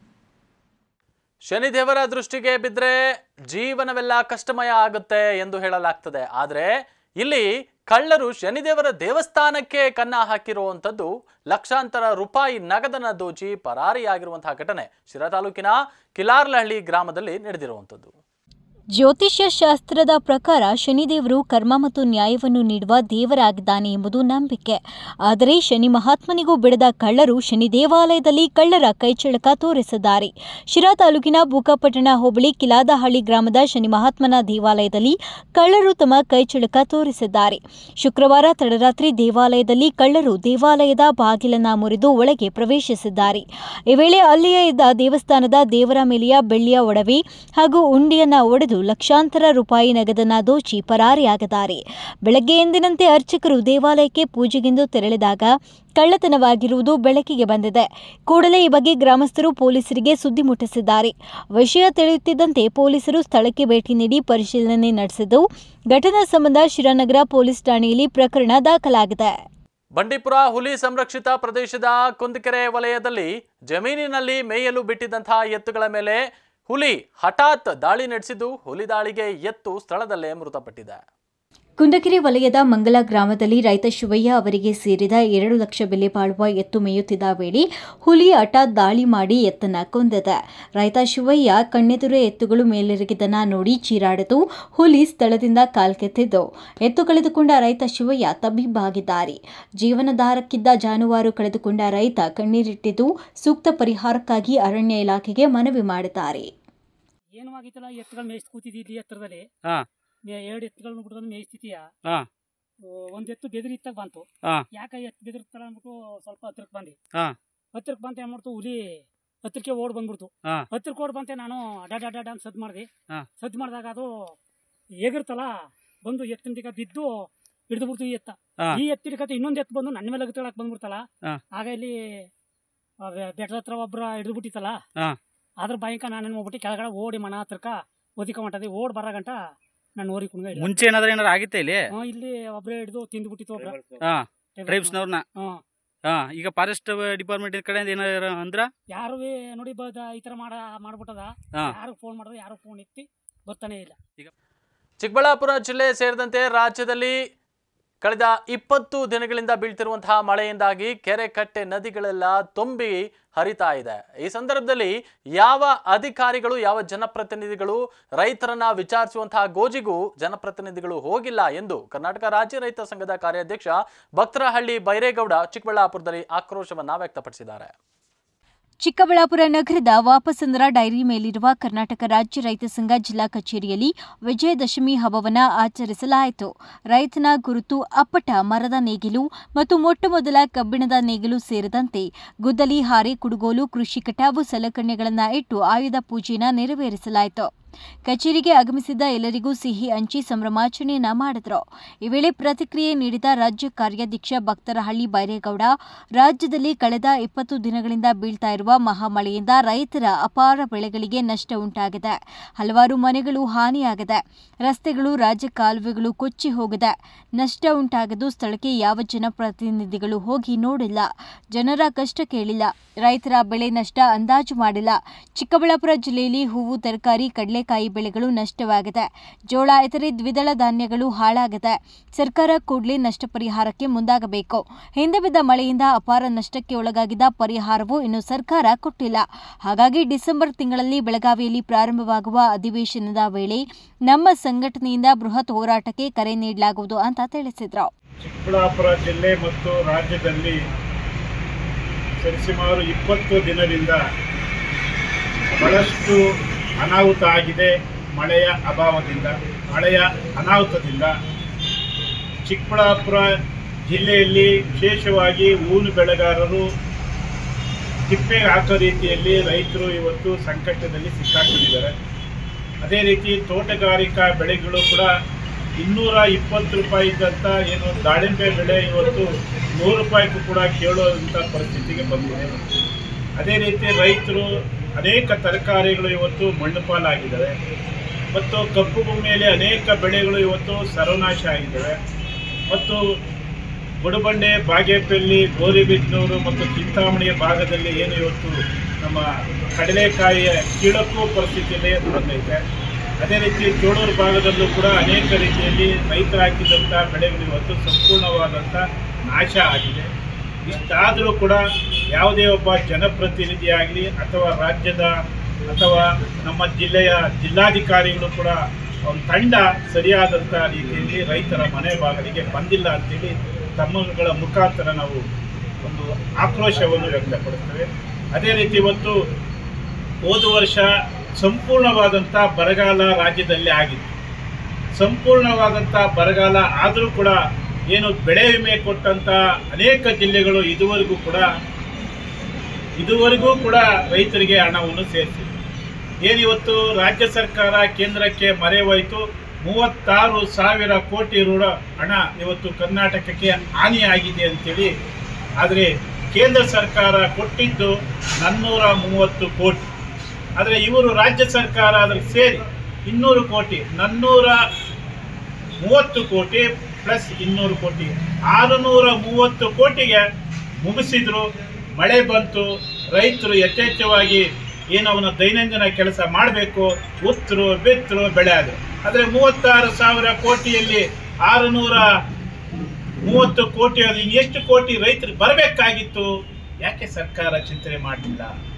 ಶನಿದೇವರ ದೃಷ್ಟಿಗೆ ಬಿದ್ದರೆ ಜೀವನವೆಲ್ಲ ಕಷ್ಟಮಯ ಆಗುತ್ತೆ ಎಂದು ಹೇಳಲಾಗ್ತದೆ ಆದರೆ ಇಲ್ಲಿ ಕಳ್ಳರು ಶನಿದೇವರ ದೇವಸ್ಥಾನಕ್ಕೆ ಕನ್ನ ಹಾಕಿರುವಂಥದ್ದು ಲಕ್ಷಾಂತರ ರೂಪಾಯಿ ನಗದನ್ನ ದೋಚಿ ಪರಾರಿಯಾಗಿರುವಂತಹ ಘಟನೆ ಶಿರಾ ತಾಲೂಕಿನ ಕಿಲಾರ್ಲಹಳ್ಳಿ ಗ್ರಾಮದಲ್ಲಿ ನಡೆದಿರುವಂಥದ್ದು ಜ್ಯೋತಿಷ್ಯ ಶಾಸ್ತ್ರದ ಪ್ರಕಾರ ಶನಿದೇವರು ಕರ್ಮ ಮತ್ತು ನ್ಯಾಯವನ್ನು ನೀಡುವ ದೇವರಾಗಿದ್ದಾನೆ ಎಂಬುದು ನಂಬಿಕೆ ಆದರೆ ಶನಿ ಮಹಾತ್ಮನಿಗೂ ಬಿಡದ ಕಳ್ಳರು ಶನಿ ದೇವಾಲಯದಲ್ಲಿ ಕಳ್ಳರ ಕೈಚಳಕ ತೋರಿಸಿದ್ದಾರೆ ಶಿರಾ ತಾಲೂಕಿನ ಬೂಕಾಪಟ್ಟಣ ಹೋಬಳಿ ಕಿಲಾದಹಳ್ಳಿ ಗ್ರಾಮದ ಶನಿ ಮಹಾತ್ಮನ ದೇವಾಲಯದಲ್ಲಿ ಕಳ್ಳರು ತಮ್ಮ ಕೈಚಳಕ ತೋರಿಸಿದ್ದಾರೆ ಶುಕ್ರವಾರ ತಡರಾತ್ರಿ ದೇವಾಲಯದಲ್ಲಿ ಕಳ್ಳರು ದೇವಾಲಯದ ಬಾಗಿಲನ್ನ ಮುರಿದು ಒಳಗೆ ಪ್ರವೇಶಿಸಿದ್ದಾರೆ ಈ ವೇಳೆ ಅಲ್ಲಿಯೇ ಇದ್ದ ದೇವಸ್ಥಾನದ ದೇವರ ಮೇಲೆಯ ಬೆಳ್ಳಿಯ ಒಡವೆ ಹಾಗೂ ಉಂಡಿಯನ್ನ ಒಡೆದು ಲಕ್ಷಾಂತರ ರೂಪಾಯಿ ನಗದನ್ನ ದೋಚಿ ಪರಾರಿಯಾಗಿದ್ದಾರೆ ಬೆಳಗ್ಗೆ ಎಂದಿನಂತೆ ಅರ್ಚಕರು ದೇವಾಲಯಕ್ಕೆ ಪೂಜೆಗೆಂದು ತೆರಳಿದಾಗ ಕಳ್ಳತನವಾಗಿರುವುದು ಬೆಳಕಿಗೆ ಬಂದಿದೆ ಕೂಡಲೇ ಈ ಬಗ್ಗೆ ಗ್ರಾಮಸ್ಥರು ಪೊಲೀಸರಿಗೆ ಸುದ್ದಿ ಮುಟ್ಟಿಸಿದ್ದಾರೆ ವಿಷಯ ತಿಳಿಯುತ್ತಿದ್ದಂತೆ ಪೊಲೀಸರು ಸ್ಥಳಕ್ಕೆ ಭೇಟಿ ನೀಡಿ ಪರಿಶೀಲನೆ ನಡೆಸಿದ್ದು ಘಟನಾ ಸಂಬಂಧ ಶಿರಾನಗರ ಪೊಲೀಸ್ ಠಾಣೆಯಲ್ಲಿ ಪ್ರಕರಣ ದಾಖಲಾಗಿದೆ ಬಂಡೀಪುರ ಹುಲಿ ಸಂರಕ್ಷಿತ ಪ್ರದೇಶದ ಕುಂದಕೆರೆ ವಲಯದಲ್ಲಿ ಜಮೀನಿನಲ್ಲಿ ಮೇಯಲು ಬಿಟ್ಟಿದ್ದಂತಹ ಎತ್ತುಗಳ ಮೇಲೆ ಹುಲಿ ಹಠಾತ್ ದಾಳಿ ನಡೆಸಿದ್ದು ಹುಲಿ ದಾಳಿಗೆ ಎತ್ತು ಸ್ಥಳದಲ್ಲೇ ಮೃತಪಟ್ಟಿದೆ ಕುಂದಕೆರೆ ವಲಯದ ಮಂಗಲ ಗ್ರಾಮದಲ್ಲಿ ರೈತ ಶಿವಯ್ಯ ಅವರಿಗೆ ಸೇರಿದ ಎರಡು ಲಕ್ಷ ಬೆಲೆ ಬಾಳುವ ಎತ್ತು ಮೇಯುತ್ತಿದ್ದ ವೇಳೆ ಹುಲಿ ಹಠಾತ್ ದಾಳಿ ಮಾಡಿ ಎತ್ತನ್ನ ಕೊಂದಿದೆ ರೈತ ಶಿವಯ್ಯ ಕಣ್ಣೆದುರೇ ಎತ್ತುಗಳು ಮೇಲೆರಗಿದ್ದನ್ನ ನೋಡಿ ಚೀರಾಡಿತು ಹುಲಿ ಸ್ಥಳದಿಂದ ಕಾಲ್ಕೆತ್ತಿದ್ದು ಎತ್ತು ಕಳೆದುಕೊಂಡ ರೈತ ಶಿವಯ್ಯ ತಬ್ಬಿಬ್ಬಾಗಿದ್ದಾರೆ ಜೀವನಧಾರಕ್ಕಿದ್ದ ಜಾನುವಾರು ಕಳೆದುಕೊಂಡ ರೈತ ಕಣ್ಣೀರಿಟ್ಟಿದ್ದು ಸೂಕ್ತ ಪರಿಹಾರಕ್ಕಾಗಿ ಅರಣ್ಯ ಇಲಾಖೆಗೆ ಮನವಿ ಮಾಡಿದ್ದಾರೆ ಏನು ಆಗಿತ್ತಲ್ಲ ಎತ್ತುಗಳು ಮೇಯ್ಸಿ ಕೂತಿದ್ದಿ ಇಲ್ಲಿ ಎತ್ತರದಲ್ಲಿ ಹಾ. ಎರಡು ಎತ್ತುಗಳನ್ನ ಬಿಟ್ಕೊಂಡು ಮೇಯಿಸ್ತಿತೀಯ ಹಾ. ಒಂದ್ ಎತ್ತು ಬೆದರಿತ್ತಾಗ ಬಂತು ಹಾ. ಯಾಕ ಎತ್ತು ಬೆದರ್ತಲ್ಲ ಅಂದ್ಬಿಟ್ಟು ಸ್ವಲ್ಪ ಹತ್ರಕ್ಕೆ ಬಂದಿ ಹಾ. ಹತ್ರಕ್ಕೆ ಬಂತ ಏನ್ ಮಾಡ್ತು ಹುಲಿ ಹತ್ರಕ್ಕೆ ಓಡ್ ಬಂದ್ಬಿಡ್ತು ಹಾ. ಹತ್ರಕ್ಕೆ ಓಡ್ ಬಂತೆ ನಾನು ಅಡ್ಡ ಅಡ್ಡ ಅಂತ ಸದ್ ಮಾಡ್ದೆ ಹಾ. ಸದ್ ಮಾಡಿದಾಗ ಅದು ಎಗಿರ್ತಲ್ಲ ಬಂದು ಎತ್ತಿನ ದಿಕ್ಕ ಬಿದ್ದು ಹಿಡಿದು ಬಿಡ್ತು ಈ ಎತ್ತ ಹಾ. ಈ ಎತ್ತಿನ ಕತೆ ಇನ್ನೊಂದ್ ಎತ್ತು ಬಂದು ನನ್ನ ಮೇಲೆ ಹತ್ತಳಕ್ ಬಂದ್ಬಿಡ್ತಲ್ಲ ಹಾ. ಆಗ ಇಲ್ಲಿ ಆ ಬೆ- ಬೆಟ್ಟದ ಹತ್ರ ಒಬ್ರ ಹಿಡಿದು ಬಿಟ್ಟಿತ್ತಲ್ಲ ಹಾ. ಅದ್ರ ಭಯಂಕ ನಾನೇನು ಹೋಗ್ಬಿಟ್ಟು ಕೆಳಗಡೆ ಓಡಿ ಮನ ಹತ್ರಕ ಒದಿಕ ಹೊಂಟದೆ ಓಡ್ ಬರ ಗಂಟ ನಾನು ಓರಿ ಕುಣ್ಗ ಇಲ್ಲ. ಮುಂಚೆ ಏನಾದ್ರು ಏನಾರು ಆಗಿತ್ತ ಇಲ್ಲಿ ಹಾ, ಇಲ್ಲಿ ಒಬ್ರೇ ಹಿಡಿದು ತಿಂದು ಬಿಟ್ಟಿತ್ತು ಒಬ್ರ ಹಾ ಟ್ರೈಬ್ಸ್ನವ್ರನ್ನ ಹಾ. ಹಾ ಈಗ ಫಾರೆಸ್ಟ್ ಡಿಪಾರ್ಟ್ಮೆಂಟ್ ಕಡೆಯಿಂದ ಏನಾರ ಅಂದ್ರ ಯಾರು ನೋಡಿ ಬದ ಈ ತರ ಮಾಡ ಮಾಡ್ಬಿಟ್ಟದ ಹಾ. ಯಾರು ಫೋನ್ ಮಾಡಿದ್ರೆ ಯಾರು ಫೋನ್ ಎತ್ತಿ ಬರ್ತಾನೆ ಇಲ್ಲ ಚಿಕ್ಕಬಳ್ಳಾಪುರ ಜಿಲ್ಲೆ ಸೇರಿದಂತೆ ರಾಜ್ಯದಲ್ಲಿ ಕಳೆದ ಇಪ್ಪತ್ತು ದಿನಗಳಿಂದ ಬೀಳ್ತಿರುವಂತಹ ಮಳೆಯಿಂದಾಗಿ ಕೆರೆ ಕಟ್ಟೆ ನದಿಗಳೆಲ್ಲ ತುಂಬಿ ಹರಿತಾ ಇದೆ ಈ ಸಂದರ್ಭದಲ್ಲಿ ಯಾವ ಅಧಿಕಾರಿಗಳು ಯಾವ ಜನಪ್ರತಿನಿಧಿಗಳು ರೈತರನ್ನ ವಿಚಾರಿಸುವಂತಹ ಗೋಜಿಗೂ ಜನಪ್ರತಿನಿಧಿಗಳು ಹೋಗಿಲ್ಲ ಎಂದು ಕರ್ನಾಟಕ ರಾಜ್ಯ ರೈತ ಸಂಘದ ಕಾರ್ಯಾಧ್ಯಕ್ಷ ಭಕ್ತರಹಳ್ಳಿ ಬೈರೇಗೌಡ ಚಿಕ್ಕಬಳ್ಳಾಪುರದಲ್ಲಿ ಆಕ್ರೋಶವನ್ನ ವ್ಯಕ್ತಪಡಿಸಿದ್ದಾರೆ ಚಿಕ್ಕಬಳ್ಳಾಪುರ ನಗರದ ವಾಪಸಂದ್ರ ಡೈರಿ ಮೇಲಿರುವ ಕರ್ನಾಟಕ ರಾಜ್ಯ ರೈತ ಸಂಘ ಜಿಲ್ಲಾ ಕಚೇರಿಯಲ್ಲಿ ವಿಜಯದಶಮಿ ಹಬ್ಬವನ್ನು ಆಚರಿಸಲಾಯಿತು ರೈತನ ಗುರುತು ಅಪ್ಪಟ ಮರದ ನೇಗಿಲು ಮತ್ತು ಮೊಟ್ಟಮೊದಲ ಕಬ್ಬಿಣದ ನೇಗಿಲು ಸೇರಿದಂತೆ ಗುದ್ದಲಿ ಹಾರೆ ಕುಡುಗೋಲು ಕೃಷಿ ಕಟಾವು ಸಲಕರಣೆಗಳನ್ನು ಇಟ್ಟು ಆಯುಧ ಪೂಜೆಯನ್ನು ನೆರವೇರಿಸಲಾಯಿತು ಕಚೇರಿಗೆ ಆಗಮಿಸಿದ್ದ ಎಲ್ಲರಿಗೂ ಸಿಹಿ ಹಂಚಿ ಸಂಭ್ರಮಾಚರಣೆಯನ್ನ ಮಾಡಿದ್ರು ಈ ವೇಳೆ ಪ್ರತಿಕ್ರಿಯೆ ನೀಡಿದ ರಾಜ್ಯ ಕಾರ್ಯಾಧ್ಯಕ್ಷ ಭಕ್ತರಹಳ್ಳಿ ಬೈರೇಗೌಡ ರಾಜ್ಯದಲ್ಲಿ ಕಳೆದ ಇಪ್ಪತ್ತು ದಿನಗಳಿಂದ ಬೀಳ್ತಾ ಇರುವ ಮಹಾಮಳೆಯಿಂದ ರೈತರ ಅಪಾರ ಬೆಳೆಗಳಿಗೆ ನಷ್ಟ ಉಂಟಾಗಿದೆ ಹಲವಾರು ಮನೆಗಳು ಹಾನಿಯಾಗಿದೆ ರಸ್ತೆಗಳು ರಾಜ್ಯ ಕಾಲುವೆಗಳು ಕೊಚ್ಚಿ ಹೋಗಿದೆ ನಷ್ಟ ಉಂಟಾಗದು ಸ್ಥಳಕ್ಕೆ ಯಾವ ಜನಪ್ರತಿನಿಧಿಗಳು ಹೋಗಿ ನೋಡಿಲ್ಲ ಜನರ ಕಷ್ಟ ಕೇಳಿಲ್ಲ ರೈತರ ಬೆಳೆ ನಷ್ಟ ಅಂದಾಜು ಮಾಡಿಲ್ಲ ಚಿಕ್ಕಬಳ್ಳಾಪುರ ಜಿಲ್ಲೆಯಲ್ಲಿ ಹೂವು ತರಕಾರಿ ಕಡಲೆಕಾಯಿ ಬೆಳೆಗಳು ನಷ್ಟವಾಗಿದೆ ಜೋಳ ಇತರೆ ದ್ವಿದಳ ಧಾನ್ಯಗಳು ಹಾಳಾಗಿದೆ ಸರ್ಕಾರ ಕೂಡಲೇ ನಷ್ಟ ಪರಿಹಾರಕ್ಕೆ ಮುಂದಾಗಬೇಕು ಹಿಂದೆ ಬಿದ್ದ ಮಳೆಯಿಂದ ಅಪಾರ ನಷ್ಟಕ್ಕೆ ಒಳಗಾಗಿದ್ದ ಪರಿಹಾರವು ಇನ್ನು ಸರ್ಕಾರ ಕೊಟ್ಟಿಲ್ಲ ಹಾಗಾಗಿ ಡಿಸೆಂಬರ್ ತಿಂಗಳಲ್ಲಿ ಬೆಳಗಾವಿಯಲ್ಲಿ ಪ್ರಾರಂಭವಾಗುವ ಅಧಿವೇಶನದ ವೇಳೆ ನಮ್ಮ ಸಂಘಟನೆಯಿಂದ ಬೃಹತ್ ಹೋರಾಟಕ್ಕೆ ಕರೆ ನೀಡಲಾಗುವುದು ಅಂತ ತಿಳಿಸಿದ್ರು ಚಿಕ್ಕಬಳ್ಳಾಪುರ ಜಿಲ್ಲೆ ಮತ್ತು ರಾಜ್ಯದಲ್ಲಿ ಸರಿಸುಮಾರು ಇಪ್ಪತ್ತು ದಿನದಿಂದ ಬಹಳಷ್ಟು ಅನಾಹುತ ಆಗಿದೆ ಮಳೆಯ ಅಭಾವದಿಂದ ಮಳೆಯ ಅನಾಹುತದಿಂದ ಚಿಕ್ಕಬಳ್ಳಾಪುರ ಜಿಲ್ಲೆಯಲ್ಲಿ ವಿಶೇಷವಾಗಿ ಊನು ಬೆಳೆಗಾರರು ತಿಪ್ಪೆಗೆ ಹಾಕೋ ರೀತಿಯಲ್ಲಿ ರೈತರು ಇವತ್ತು ಸಂಕಷ್ಟದಲ್ಲಿ ಸಿಕ್ಕಾಕೊಂಡಿದ್ದಾರೆ ಅದೇ ರೀತಿ ತೋಟಗಾರಿಕಾ ಬೆಳೆಗಳು ಕೂಡ ಇನ್ನೂರ ಇಪ್ಪತ್ತು ರೂಪಾಯಿ ಇದ್ದಂಥ ಏನು ದಾಳಿಂಬೆ ಬೆಳೆ ಇವತ್ತು ನೂರು ರೂಪಾಯಿಗೂ ಕೂಡ ಕೇಳುವಂಥ ಪರಿಸ್ಥಿತಿಗೆ ಬಂದಿದೆ ಅದೇ ರೀತಿ ರೈತರು ಅನೇಕ ತರಕಾರಿಗಳು ಇವತ್ತು ಮಣ್ಣು ಪಾಲಾಗಿದ್ದಾವೆ ಮತ್ತು ಕಪ್ಪು ಭೂಮಿಯಲ್ಲಿ ಅನೇಕ ಬೆಳೆಗಳು ಇವತ್ತು ಸರ್ವನಾಶ ಆಗಿದ್ದಾವೆ ಮತ್ತು ಗುಡಬಂಡೆ ಬಾಗೇಪಲ್ಲಿ ಗೋರಿಬಿದ್ನೂರು ಮತ್ತು ಚಿಂತಾಮಣಿಯ ಭಾಗದಲ್ಲಿ ಏನು ಇವತ್ತು ನಮ್ಮ ಕಡಲೆಕಾಯಿಯ ಕೀಳಕ್ಕೂ ಪರಿಸ್ಥಿತಿಯಲ್ಲಿ ಬಂದೈತೆ ಅದೇ ರೀತಿ ಚೋಳೂರು ಭಾಗದಲ್ಲೂ ಕೂಡ ಅನೇಕ ರೀತಿಯಲ್ಲಿ ರೈತರು ಹಾಕಿದಂಥ ಬೆಳೆಗಳು ಇವತ್ತು ಸಂಪೂರ್ಣವಾದಂಥ ನಾಶ ಆಗಿದೆ ಇಷ್ಟಾದರೂ ಕೂಡ ಯಾವುದೇ ಒಬ್ಬ ಜನಪ್ರತಿನಿಧಿಯಾಗಲಿ ಅಥವಾ ರಾಜ್ಯದ ಅಥವಾ ನಮ್ಮ ಜಿಲ್ಲೆಯ ಜಿಲ್ಲಾಧಿಕಾರಿಗಳು ಕೂಡ ಒಂದು ತಂಡ ಸರಿಯಾದಂಥ ರೀತಿಯಲ್ಲಿ ರೈತರ ಮನೆ ಬಾಗಿಲಿಗೆ ಬಂದಿಲ್ಲ ಅಂತೇಳಿ ತಮ್ಮಗಳ ಮುಖಾಂತರ ನಾವು ಒಂದು ಆಕ್ರೋಶವನ್ನು ವ್ಯಕ್ತಪಡುತ್ತೇವೆ ಅದೇ ರೀತಿ ಇವತ್ತು ಹೋದ ವರ್ಷ ಸಂಪೂರ್ಣವಾದಂಥ ಬರಗಾಲ ರಾಜ್ಯದಲ್ಲಿ ಆಗಿತ್ತು ಸಂಪೂರ್ಣವಾದಂಥ ಬರಗಾಲ ಆದರೂ ಕೂಡ ಏನು ಬೆಳೆ ವಿಮೆ ಕೊಟ್ಟಂಥ ಅನೇಕ ಜಿಲ್ಲೆಗಳು ಇದುವರೆಗೂ ಕೂಡ ಇದುವರೆಗೂ ಕೂಡ ರೈತರಿಗೆ ಹಣವನ್ನು ಸೇರಿಸಿದೆ ಏನಿವತ್ತು ರಾಜ್ಯ ಸರ್ಕಾರ ಕೇಂದ್ರಕ್ಕೆ ಮರೆ ಹೋಯಿತು ಮೂವತ್ತಾರು ಸಾವಿರ ಕೋಟಿ ಋಣ ಹಣ ಇವತ್ತು ಕರ್ನಾಟಕಕ್ಕೆ ಹಾನಿಯಾಗಿದೆ ಅಂತೇಳಿ ಆದರೆ ಕೇಂದ್ರ ಸರ್ಕಾರ ಕೊಟ್ಟಿದ್ದು ನಾನ್ನೂರ ಮೂವತ್ತು ಕೋಟಿ ಆದರೆ ಇವರು ರಾಜ್ಯ ಸರ್ಕಾರ ಅದಕ್ಕೆ ಸೇರಿ ಇನ್ನೂರು ಕೋಟಿ ನಾನ್ನೂರ ಮೂವತ್ತು ಕೋಟಿ ಪ್ಲಸ್ ಇನ್ನೂರು ಕೋಟಿ ಆರುನೂರ ಮೂವತ್ತು ಕೋಟಿಗೆ ಮುಗಿಸಿದ್ರು ಮಳೆ ಬಂತು ರೈತರು ಯಥೇಚ್ಛವಾಗಿ ಏನು ಅವನ ದೈನಂದಿನ ಕೆಲಸ ಮಾಡಬೇಕು ಉತ್ತರು ಬಿತ್ತರು ಬೆಳೆ ಆದರು ಆದರೆ ಮೂವತ್ತಾರು ಸಾವಿರ ಕೋಟಿಯಲ್ಲಿ ಆರುನೂರ ಮೂವತ್ತು ಕೋಟಿ ಅದು ಎಷ್ಟು ಕೋಟಿ ರೈತರಿಗೆ ಬರಬೇಕಾಗಿತ್ತು ಯಾಕೆ ಸರ್ಕಾರ ಚಿಂತನೆ ಮಾಡಲಿಲ್ಲ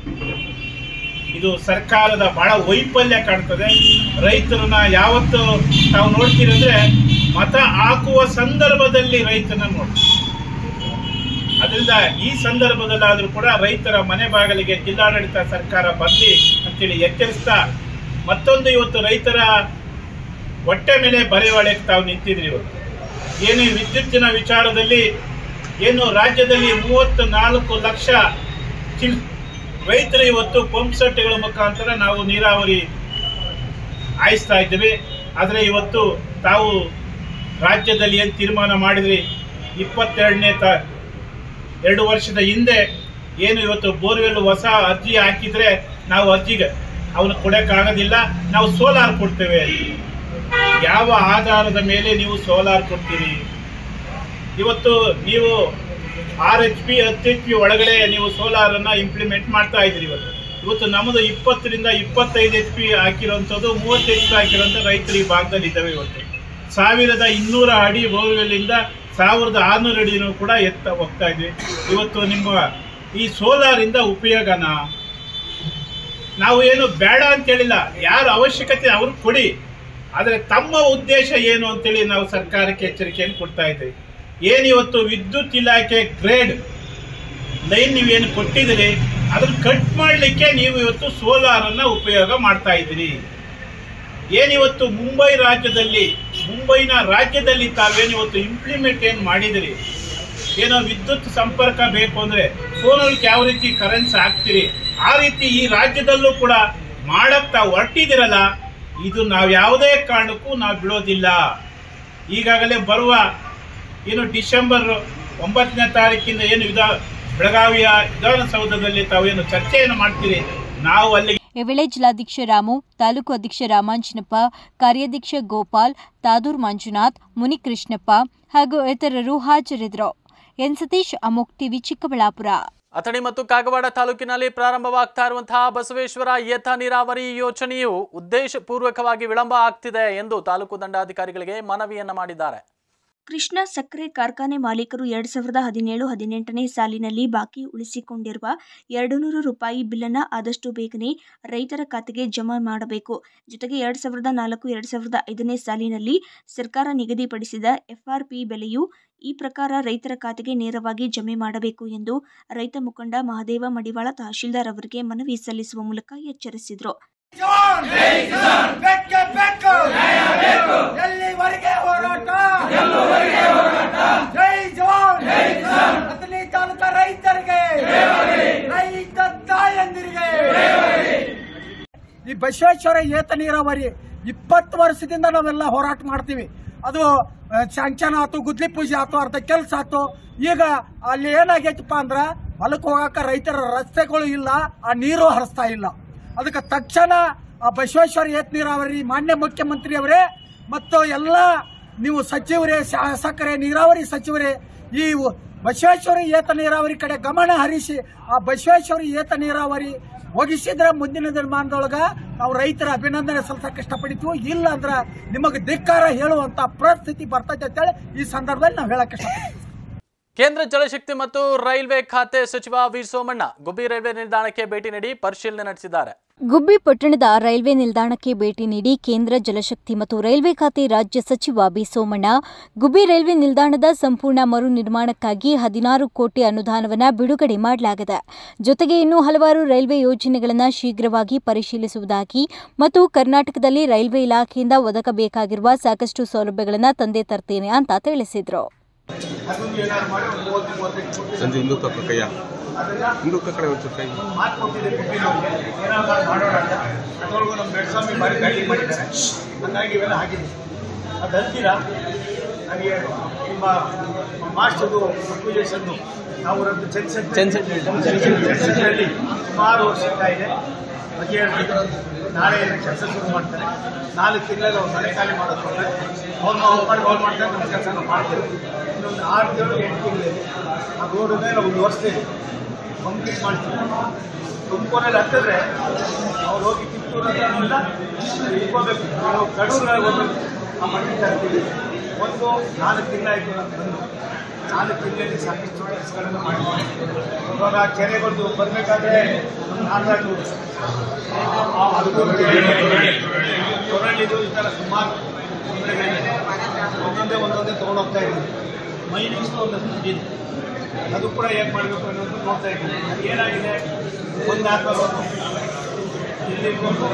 ಇದು ಸರ್ಕಾರದ ಬಹಳ ವೈಫಲ್ಯ ಕಾಣ್ತದೆ ರೈತರನ್ನ ಯಾವತ್ತು ತಾವು ನೋಡ್ತೀರಂದ್ರೆ ಮತ ಹಾಕುವ ಸಂದರ್ಭದಲ್ಲಿ ರೈತನ ನೋಡ್ತೀವಿ ಅದರಿಂದ ಈ ಸಂದರ್ಭದಲ್ಲಾದರೂ ಕೂಡ ರೈತರ ಮನೆ ಬಾಗಿಲಿಗೆ ಜಿಲ್ಲಾಡಳಿತ ಸರ್ಕಾರ ಬರಲಿ ಅಂತೇಳಿ ಎಚ್ಚರಿಸ್ತಾ ಮತ್ತೊಂದು ಇವತ್ತು ರೈತರ ಹೊಟ್ಟೆ ಮೇಲೆ ಬರೆಯೊಳಗೆ ತಾವು ನಿಂತಿದ್ರಿ ಇವತ್ತು ಏನು ಈ ವಿದ್ಯುತ್ತಿನ ವಿಚಾರದಲ್ಲಿ ಏನು ರಾಜ್ಯದಲ್ಲಿ ಮೂವತ್ತು ನಾಲ್ಕು ಲಕ್ಷ ಚಿಲ್ ರೈತರು ಇವತ್ತು ಪಂಪ್ ಸೆಟ್ಗಳ ಮುಖಾಂತರ ನಾವು ನೀರಾವರಿ ಹಾಯಿಸ್ತಾ ಇದ್ದೀವಿ ಆದರೆ ಇವತ್ತು ತಾವು ರಾಜ್ಯದಲ್ಲಿ ಏನು ತೀರ್ಮಾನ ಮಾಡಿದ್ರಿ ಇಪ್ಪತ್ತೆರಡನೇ ತ ಎರಡು ವರ್ಷದ ಹಿಂದೆ ಏನು ಇವತ್ತು ಬೋರ್ವೆಲ್ ಹೊಸ ಅರ್ಜಿ ಹಾಕಿದ್ರೆ ನಾವು ಅರ್ಜಿಗೆ ಅವನು ಕೊಡೋಕ್ಕಾಗೋದಿಲ್ಲ ನಾವು ಸೋಲಾರ್ ಕೊಡ್ತೇವೆ ಯಾವ ಆಧಾರದ ಮೇಲೆ ನೀವು ಸೋಲಾರ್ ಕೊಡ್ತೀರಿ ಇವತ್ತು ನೀವು ಆರ್ ಎಚ್ ಪಿ ಹತ್ತು ಎಚ್ ಪಿ ಒಳಗಡೆ ನೀವು ಸೋಲಾರನ್ನು ಇಂಪ್ಲಿಮೆಂಟ್ ಮಾಡ್ತಾ ಇದ್ದೀರಿ ಇವತ್ತು ಇವತ್ತು ನಮ್ಮದು ಇಪ್ಪತ್ತರಿಂದ ಇಪ್ಪತ್ತೈದು ಎಚ್ ಪಿ ಹಾಕಿರೋಂಥದ್ದು ಮೂವತ್ತು ಎಚ್ ಪಿ ಹಾಕಿರೋಂಥ ರೈತರು ಈ ಭಾಗದಲ್ಲಿ ಇದ್ದಾವೆ ಇವತ್ತು ಸಾವಿರದ ಇನ್ನೂರ ಅಡಿ ಬೋರ್ವೆಲ್ಲಿಂದ ಸಾವಿರದ ಆರುನೂರು ಅಡಿನೂ ಕೂಡ ಎತ್ತ ಹೋಗ್ತಾ ಇದ್ವಿ ಇವತ್ತು ನಿಮ್ಮ ಈ ಸೋಲಾರಿಂದ ಉಪಯೋಗನ ನಾವು ಏನು ಬೇಡ ಅಂತ ಹೇಳಿಲ್ಲ ಯಾರ ಅವಶ್ಯಕತೆ ಅವ್ರು ಕೊಡಿ ಆದರೆ ತಮ್ಮ ಉದ್ದೇಶ ಏನು ಅಂತೇಳಿ ನಾವು ಸರ್ಕಾರಕ್ಕೆ ಎಚ್ಚರಿಕೆಯನ್ನು ಕೊಡ್ತಾ ಇದ್ದೀವಿ ಏನು ಇವತ್ತು ವಿದ್ಯುತ್ ಇಲಾಖೆ ಗ್ರೇಡ್ ಲೈನ್ ನೀವೇನು ಕೊಟ್ಟಿದ್ದೀರಿ ಅದನ್ನು ಕಟ್ ಮಾಡಲಿಕ್ಕೆ ನೀವು ಇವತ್ತು ಸೋಲಾರನ್ನು ಉಪಯೋಗ ಮಾಡ್ತಾ ಇದ್ದೀರಿ ಏನಿವತ್ತು ಮುಂಬೈ ರಾಜ್ಯದಲ್ಲಿ ಮುಂಬೈನ ರಾಜ್ಯದಲ್ಲಿ ತಾವೇನು ಇವತ್ತು ಇಂಪ್ಲಿಮೆಂಟ್ ಏನು ಮಾಡಿದಿರಿ ಏನೋ ವಿದ್ಯುತ್ ಸಂಪರ್ಕ ಬೇಕು ಅಂದರೆ ಫೋನಲ್ಲಿ ಯಾವ ರೀತಿ ಕರೆನ್ಸ್ ಹಾಕ್ತೀರಿ ಆ ರೀತಿ ಈ ರಾಜ್ಯದಲ್ಲೂ ಕೂಡ ಮಾಡಕ್ ತಾವು ಹೊರಟಿದ್ದೀರಲ್ಲ ಇದು ನಾವು ಯಾವುದೇ ಕಾರಣಕ್ಕೂ ನಾವು ಬಿಡೋದಿಲ್ಲ ಈಗಾಗಲೇ ಬರುವ ಏನು ಡಿಸೆಂಬರ್ ಒಂಬತ್ತನೇ ತಾರೀಕಿಂದ ಏನು ವಿಧಾ ಬೆಳಗಾವಿಯ ವಿಧಾನಸೌಧದಲ್ಲಿ ತಾವೇನು ಚರ್ಚೆಯನ್ನು ಮಾಡ್ತೀರಿ ನಾವು ಅಲ್ಲಿ ಈ ವೇಳೆ ಜಿಲ್ಲಾಧ್ಯಕ್ಷ ರಾಮು ತಾಲೂಕು ಅಧ್ಯಕ್ಷ ರಾಮಾಂಜನಪ್ಪ ಕಾರ್ಯಾಧ್ಯಕ್ಷ ಗೋಪಾಲ್ ತಾದೂರ್ ಮಂಜುನಾಥ್ ಮುನಿಕೃಷ್ಣಪ್ಪ ಹಾಗೂ ಇತರರು ಹಾಜರಿದ್ದರು ಎನ್ ಸತೀಶ್ ಅಮೋಕ್ ಟಿವಿ ಚಿಕ್ಕಬಳ್ಳಾಪುರ ಅಥಣಿ ಮತ್ತು ಕಾಗವಾಡ ತಾಲೂಕಿನಲ್ಲಿ ಪ್ರಾರಂಭವಾಗ್ತಾ ಇರುವಂತಹ ಬಸವೇಶ್ವರ ಏತ ನೀರಾವರಿ ಯೋಜನೆಯು ಉದ್ದೇಶಪೂರ್ವಕವಾಗಿ ವಿಳಂಬ ಆಗ್ತಿದೆ ಎಂದು ತಾಲೂಕು ದಂಡಾಧಿಕಾರಿಗಳಿಗೆ ಮನವಿಯನ್ನ ಮಾಡಿದ್ದಾರೆ ಕೃಷ್ಣ ಸಕ್ಕರೆ ಕಾರ್ಖಾನೆ ಮಾಲೀಕರು ಎರಡು ಸಾವಿರದ ಹದಿನೇಳು ಹದಿನೆಂಟನೇ ಸಾಲಿನಲ್ಲಿ ಬಾಕಿ ಉಳಿಸಿಕೊಂಡಿರುವ ಎರಡು ನೂರು ರೂಪಾಯಿ ಬಿಲ್ಲನ್ನು ಆದಷ್ಟು ಬೇಗನೆ ರೈತರ ಖಾತೆಗೆ ಜಮಾ ಮಾಡಬೇಕು ಜೊತೆಗೆ ಎರಡು ಸಾವಿರದ ನಾಲ್ಕು ಎರಡು ಸಾವಿರದ ಐದನೇ ಸಾಲಿನಲ್ಲಿ ಸರ್ಕಾರ ನಿಗದಿಪಡಿಸಿದ ಎಫ್ಆರ್ಪಿ ಬೆಲೆಯು ಈ ಪ್ರಕಾರ ರೈತರ ಖಾತೆಗೆ ನೇರವಾಗಿ ಜಮೆ ಮಾಡಬೇಕು ಎಂದು ರೈತ ಮುಖಂಡ ಮಹದೇವ ಮಡಿವಾಳ ತಹಶೀಲ್ದಾರ್ ಅವರಿಗೆ ಮನವಿ ಸಲ್ಲಿಸುವ ಮೂಲಕ ಎಚ್ಚರಿಸಿದರು ಎಲ್ಲಿವರೆಗೆ ಹೋರಾಟ ಜೈ ಜವಾನ್ ಹತ್ತನೇ ತಾಲೂಕ ರೈತರಿಗೆ ರೈತ ತಾಯಂದಿರಿಗೆ ಈ ಬಸವೇಶ್ವರ ಏತ ನೀರಾವರಿ ಇಪ್ಪತ್ತು ವರ್ಷದಿಂದ ನಾವೆಲ್ಲ ಹೋರಾಟ ಮಾಡ್ತೀವಿ ಅದು ಶಾಂಕ್ಷನ್ ಆತು ಗುದ್ಲಿ ಪೂಜೆ ಆತು ಅರ್ಧ ಕೆಲಸ ಆತು ಈಗ ಅಲ್ಲಿ ಏನಾಗೈತಪ್ಪ ಅಂದ್ರ ಹೊಲಕ್ಕೆ ಹೋಗಾಕ ರೈತರ ರಸ್ತೆಗಳು ಇಲ್ಲ ಆ ನೀರು ಹರಿಸ್ತಾ ಇಲ್ಲ ಅದಕ್ಕೆ ತಕ್ಷಣ ಆ ಬಸವೇಶ್ವರ ಏತ ನೀರಾವರಿ ಮಾನ್ಯ ಮುಖ್ಯಮಂತ್ರಿಯವರೇ ಮತ್ತು ಎಲ್ಲ ನೀವು ಸಚಿವರೇ ಶಾಸಕರೇ ನೀರಾವರಿ ಸಚಿವರೇ ಈ ಬಸವೇಶ್ವರ ಏತ ನೀರಾವರಿ ಕಡೆ ಗಮನ ಹರಿಸಿ ಆ ಬಸವೇಶ್ವರ ಏತ ನೀರಾವರಿ ಒಗಿಸಿದ್ರೆ ಮುಂದಿನ ದಿನಮಾನದೊಳಗ ನಾವು ರೈತರ ಅಭಿನಂದನೆ ಸಲ್ಲಿಸಕ್ಕೆ ಇಷ್ಟಪಡ್ತೀವಿ ಇಲ್ಲ ಅಂದ್ರ ನಿಮಗೆ ಧಿಕ್ಕಾರ ಹೇಳುವಂತ ಪರಿಸ್ಥಿತಿ ಬರ್ತೈತೆ ಅಂತೇಳಿ ಈ ಸಂದರ್ಭದಲ್ಲಿ ನಾವು ಹೇಳಕ್ ಇಷ್ಟಪಡ್ತೀವಿ ಕೇಂದ್ರ ಜಲಶಕ್ತಿ ಮತ್ತು ರೈಲ್ವೆ ಖಾತೆ ಸಚಿವ ವಿ ಸೋಮಣ್ಣ ಗುಬ್ಬಿ ರೈಲ್ವೆ ನಿಲ್ದಾಣಕ್ಕೆ ಭೇಟಿ ನೀಡಿ ಪರಿಶೀಲನೆ ನಡೆಸಿದ್ದಾರೆ ಗುಬ್ಬಿ ಪಟ್ಟಣದ ರೈಲ್ವೆ ನಿಲ್ದಾಣಕ್ಕೆ ಭೇಟಿ ನೀಡಿ ಕೇಂದ್ರ ಜಲಶಕ್ತಿ ಮತ್ತು ರೈಲ್ವೆ ಖಾತೆ ರಾಜ್ಯ ಸಚಿವ ಬಿ ಸೋಮಣ್ಣ ಗುಬ್ಬಿ ರೈಲ್ವೆ ನಿಲ್ದಾಣದ ಸಂಪೂರ್ಣ ಮರು ನಿರ್ಮಾಣಕ್ಕಾಗಿ ಹದಿನಾರು ಕೋಟಿ ಅನುದಾನವನ್ನು ಬಿಡುಗಡೆ ಮಾಡಲಾಗಿದೆ ಜೊತೆಗೆ ಇನ್ನೂ ಹಲವಾರು ರೈಲ್ವೆ ಯೋಜನೆಗಳನ್ನು ಶೀಘ್ರವಾಗಿ ಪರಿಶೀಲಿಸುವುದಾಗಿ ಮತ್ತು ಕರ್ನಾಟಕದಲ್ಲಿ ರೈಲ್ವೆ ಇಲಾಖೆಯಿಂದ ಒದಗಬೇಕಾಗಿರುವ ಸಾಕಷ್ಟು ಸೌಲಭ್ಯಗಳನ್ನು ತಂದೆ ತರ್ತೇನೆ ಅಂತ ತಿಳಿಸಿದರು ಅದೊಂದು ಏನಾದ್ರು ಮಾಡಿ ಒಂದು ಮೂವತ್ತು ಮೂವತ್ತೈದು ಕೋಟಿ ಸಂಜೆ ಹಿಂದೂ ತಕ್ಕ ಕೈಯ ಹಿಂದೂ ಕಡೆ ಒಂಚೂರು ಕೈ ಮಾತು ಕೊಟ್ಟಿದೆ ಕುಟುಂಬಕ್ಕೆ ಏನಾದ್ರು ಮಾಡೋಣ ಅಂತ ಅದರೊಳಗೂ ನಮ್ಮ ಬೆಳಸ್ವಾಮಿ ಬಾರಿ ಗೈಡಿ ಮಾಡಿದ್ದಾರೆ ಹಂಗಾಗಿ ಇವೆಲ್ಲ ಹಾಕಿದೆ ಅದು ಅಂತೀರಾ ನನಗೆ ನಿಮ್ಮ ಮಾಸ್ಟರ್ದು ಅಕ್ವಿಜೇಷನ್ನು ನಾವು ರದ್ದು ಚೆನ್ಸೆಟ್ನಲ್ಲಿ ಸುಮಾರು ವರ್ಷದಿಂದ ಇದೆ ಬಗೆಹರಿಸಿದ್ರು ನಾಳೆ ಕೆಲಸ ಶುರು ಮಾಡ್ತಾರೆ ನಾಲ್ಕು ತಿಂಗಳಲ್ಲಿ ಅವ್ರು ಮನೆ ಖಾಲಿ ಮಾಡೋದು ಅವ್ರು ನಾವು ಮಾಡಿ ಅವ್ರು ಮಾಡ್ತಾರೆ ನಮ್ಮ ಕೆಲಸ ನಾವು ಮಾಡ್ತೇವೆ ಇನ್ನೊಂದು ಆರು ತಿಂಗಳು ಎಂಟು ತಿಂಗಳಲ್ಲಿ ಆ ರೋಡ್ ಮೇಲೆ ಒಂದು ವರ್ಷದಲ್ಲಿ ಕಂಪ್ಲೀಟ್ ಮಾಡ್ತೀವಿ ತುಮಕೂರಲ್ಲಿ ಹತ್ತಿದ್ರೆ ಅವ್ರು ಹೋಗಿ ಕಿತ್ತೂರಿಂದ ಇಟ್ಕೋಬೇಕು ನಾವು ಕಡೂರಲ್ಲಿ ಹೋಗ್ಬೇಕು ಆ ಮಟ್ಟಿಗೆ ತರ್ತೀವಿ ಒಂದು ನಾಲ್ಕು ತಿಂಗಳಾಯಿತು ನಾನು ಬಂದು ನಾಲ್ಕು ತಿಂಗಳಲ್ಲಿ ಸಾಕಷ್ಟು ಕೆಲಸಗಳನ್ನು ಮಾಡಿದ್ದೀನಿ ಇವಾಗ ಕೆರೆಗಳು ಬರಬೇಕಾದ್ರೆ ನಾಲ್ಕು ಕೊರಳಿದು ಈ ಥರ ಸುಮಾರು ತೊಂದರೆಗಳಿದೆ ಒಂದೊಂದೇ ಒಂದೊಂದೇ ತೊಗೊಂಡೋಗ್ತಾ ಇದ್ದೀನಿ ಮೈನಿಂಗ್ಸ್ದು ಒಂದಷ್ಟು ಇದೆ ಅದು ಕೂಡ ಹೇಗೆ ಮಾಡಬೇಕು ಅನ್ನೋದು ನೋಡ್ತಾ ಇದ್ದೀನಿ ಅದು ಏನಾಗಿದೆ ಒಂದು ಆದ್ಮೇಲೆ ಒಂದು ಇಲ್ಲಿ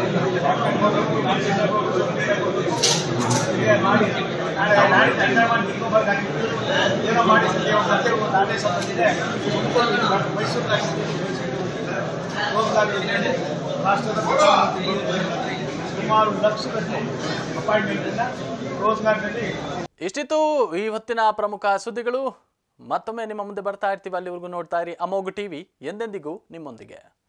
ಮಾಡಿ ನಾಳೆ ನಾಳೆ ತಂಡ ಮಾಡಿ ತಿಳ್ಕೊಬಾರ್ದಾಗಿತ್ತು ಏನೋ ಮಾಡಿ ಸದ್ಯ ಒಂದು ಸತ್ಯ ಒಂದು ಆದೇಶ ಬಂದಿದೆ ಮೈಸೂರಿನಲ್ಲಿ ರೋಜ್ಗಾರ್ ರಾಷ್ಟ್ರದ ಪ್ರಧಾನಮಂತ್ರಿಗಳು ಸುಮಾರು ಲಕ್ಷಗಟ್ಟಲೆ ಅಪಾಯಿಂಟ್ಮೆಂಟಿಂದ ರೋಜ್ಗಾರ್ನಲ್ಲಿ ಇಷ್ಟಿತ್ತು ಇವತ್ತಿನ ಪ್ರಮುಖ ಸುದ್ದಿಗಳು ಮತ್ತೊಮ್ಮೆ ನಿಮ್ಮ ಮುಂದೆ ಬರ್ತಾ ಇರ್ತೀವಿ ಅಲ್ಲಿವರೆಗೂ ನೋಡ್ತಾ ಇರಿ ಅಮೋಘ ಟಿವಿ ಎಂದೆಂದಿಗೂ ನಿಮ್ಮೊಂದಿಗೆ